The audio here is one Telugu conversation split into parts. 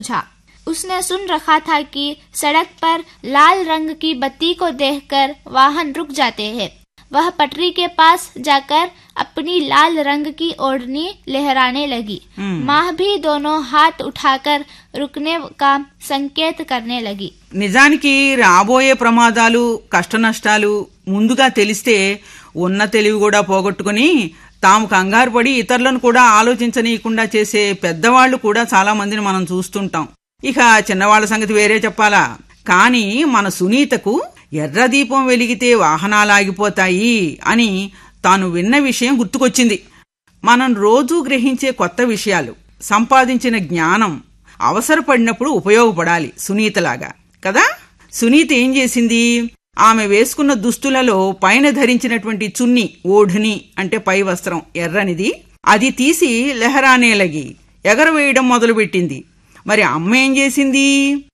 समझा उसने सुन रखा था कि सड़क पर लाल रंग की बत्ती को देखकर वाहन रुक जाते हैं वह पटरी के पास जाकर अपनी लाल रंग की ओढ़नी लहराने लगी माँ भी दोनों हाथ उठाकर रुकने का संकेत करने लगी నిజానికి రాబోయే ప్రమాదాలు కష్టనష్టాలు ముందుగా తెలిస్తే ఉన్న తెలివి కూడా పోగొట్టుకుని తాము కంగారు పడి ఇతరులను కూడా ఆలోచించనీయకుండా చేసే పెద్దవాళ్లు కూడా చాలా మందిని మనం చూస్తుంటాం ఇక చిన్నవాళ్ల సంగతి వేరే చెప్పాలా కానీ మన సునీతకు ఎర్ర దీపం వెలిగితే వాహనాలు ఆగిపోతాయి అని తాను విన్న విషయం గుర్తుకొచ్చింది మనం రోజూ గ్రహించే కొత్త విషయాలు సంపాదించిన జ్ఞానం అవసరపడినప్పుడు ఉపయోగపడాలి సునీతలాగా కదా సునీత ఏం చేసింది ఆమె వేసుకున్న దుస్తులలో పైన ధరించినటువంటి చున్ని ఓఢుని అంటే పై వస్త్రం ఎర్రనిది అది తీసి లెహరానేలగి ఎగరవేయడం మొదలుపెట్టింది మరి అమ్మ ఏం చేసింది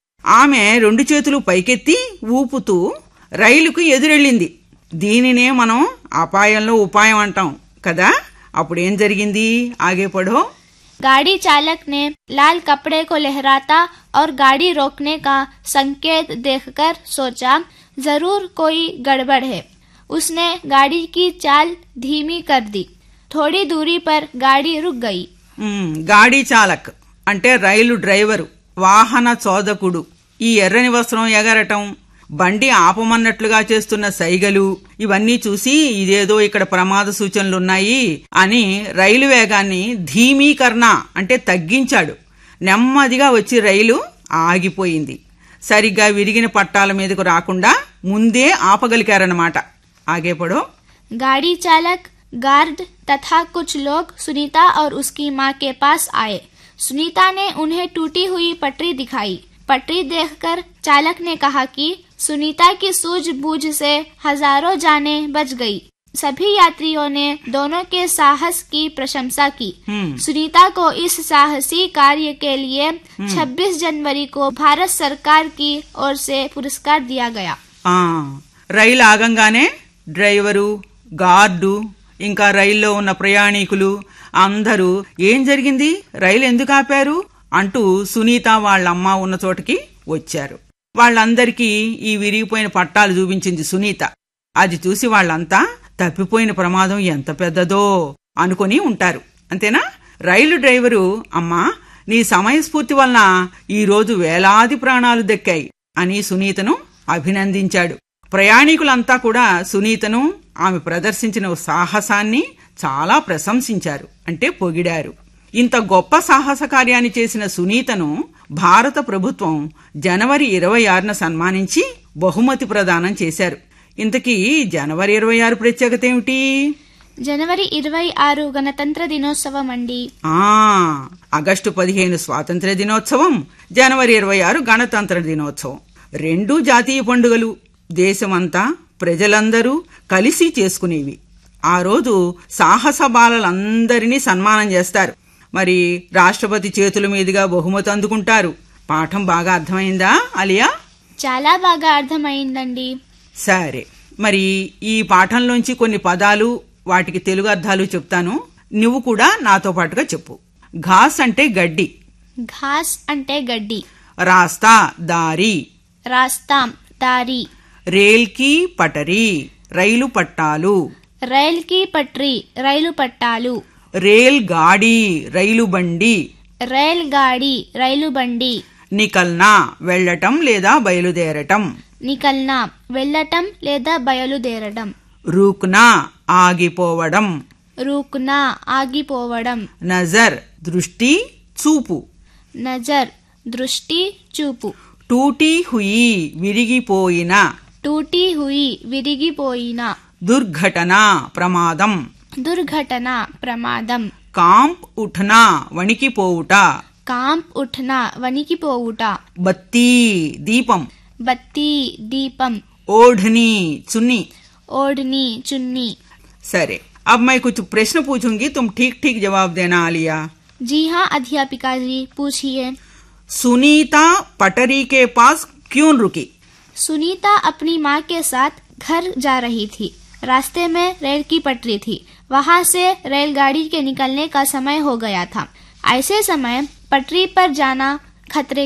ఆమె రెండు చేతులు పైకెత్తి ఊపుతూ రైలుకు ఎదురెళ్ళింది దీనినే మనం అపాయంలో ఉపాయం అంటాం కదా అప్పుడేం జరిగింది ఆగే పడో गाड़ी चालक ने लाल कपड़े को लहराता और गाड़ी रोकने का संकेत देखकर सोचा जरूर कोई गड़बड़ है उसने गाड़ी की चाल धीमी कर दी थोड़ी दूरी पर गाड़ी रुक गई మ్, గాడి చాలక్ అంటే రైలు డ్రైవరు వాహన చోదకుడు ఈ ఎర్రని వస్త్రం ఎగరటం బండి ఆపమన్నట్లుగా చేస్తున్న సైగలు ఇవన్నీ చూసి ఇదేదో ఇక్కడ ప్రమాద సూచనలున్నాయి అని రైలు వేగాన్ని ధీమీకరణ అంటే తగ్గించాడు నెమ్మదిగా వచ్చి రైలు ఆగిపోయింది సరిగ్గా విరిగిన పట్టాల మీదకు రాకుండా ముందే ఆపగలిగారన్నమాట ఆగేపడో गाड़ी चालक गार्ड तथा कुछ लोग सुनीता और उसकी माँ के पास आए सुनीता ने उन्हें टूटी हुई पटरी दिखाई पटरी देखकर चालक ने कहा कि सुनीता की सूझबूझ से हजारों जाने बच गई सभी यात्रियों ने दोनों के साहस की प्रशंसा की हम्म सुनीता को इस साहसी कार्य के लिए 26 जनवरी को भारत सरकार की ओर से पुरस्कार दिया गया ఆ, రైలు ఆగంగానే డ్రైవరు గార్డు ఇంకా రైల్లో ఉన్న ప్రయాణికులు అందరూ ఏం జరిగింది రైలు ఎందుకు ఆపారు అంటూ సునీత వాళ్ళమ్మ ఉన్న చోటకి వచ్చారు వాళ్ళందరికీ ఈ విరిగిపోయిన పట్టాలు చూపించింది సునీత అది చూసి వాళ్ళంతా తప్పిపోయిన ప్రమాదం ఎంత పెద్దదో అనుకొని ఉంటారు అంతేనా రైలు డ్రైవరు అమ్మా నీ సమయస్ఫూర్తి వలన ఈ రోజు వేలాది ప్రాణాలు దక్కాయి అని సునీతను అభినందించాడు ప్రయాణికులంతా కూడా సునీతను ఆమె ప్రదర్శించిన సాహసాన్ని చాలా ప్రశంసించారు అంటే పొగిడారు ఇంత గొప్ప సాహస కార్యాన్ని చేసిన సునీతను భారత ప్రభుత్వం జనవరి ఇరవై ఆరున సన్మానించి బహుమతి ప్రదానం చేశారు ఇంతకీ జనవరి ఇరవై ఆరు ప్రత్యేకత ఏమిటి జనవరి ఇరవై ఆరు గణతంత్ర దినోత్సవం అండి ఆ ఆగస్టు పదిహేను స్వాతంత్ర్య దినోత్సవం జనవరి ఇరవై ఆరు గణతంత్ర దినోత్సవం రెండు జాతీయ పండుగలు దేశమంతా ప్రజలందరూ కలిసి చేసుకునేవి ఆ రోజు సాహస బాలలందరినీ సన్మానం చేస్తారు మరి రాష్ట్రపతి చేతుల మీదుగా బహుమతి అందుకుంటారు పాఠం బాగా అర్థమైందా అలియా చాలా బాగా అర్థమైందండి సరే మరి ఈ పాఠంలోంచి కొన్ని పదాలు వాటికి తెలుగు అర్థాలు చెప్తాను నువ్వు కూడా నాతో పాటుగా చెప్పు ఘాస్ అంటే గడ్డి ఘాస్ అంటే గడ్డి రాస్తా దారి రాస్తా దారి రేల్కి పటరి రైలు పట్టాలు రైల్ కి పట్రీ రైలు పట్టాలు రేల్ గాడి రైలు బండి రైల్ గాడి రైలు బండి నికల్నా వెళ్ళటం లేదా బయలుదేరటం నికల్నా వెళ్ళటం లేదా బయలుదేరడం రూక్నా ఆగిపోవడం రూకునా ఆగిపోవడం నజర్ దృష్టి చూపు నజర్ దృష్టి చూపు టూటీ హుయి విరిగిపోయిన టూటీ హుయి విరిగిపోయిన దుర్ఘటన ప్రమాదం దుర్ఘటన ప్రమాదం కాంప్ ఉఠనా వణికిపోవుట కాంప్ ఉఠన వణికిపోవుట బత్తీ దీపం బత్తి దీపం ओढ़नी चुन्नी ओढ़नी चुन्नी सरे अब मैं कुछ प्रश्न पूछूंगी तुम ठीक ठीक जवाब देना आलिया जी हाँ अध्यापिका जी पूछिए सुनीता पटरी के पास क्यों रुकी सुनीता अपनी माँ के साथ घर जा रही थी रास्ते में रेल की पटरी थी वहाँ से रेलगाड़ी के निकलने का समय हो गया था ऐसे समय पटरी पर जाना खतरे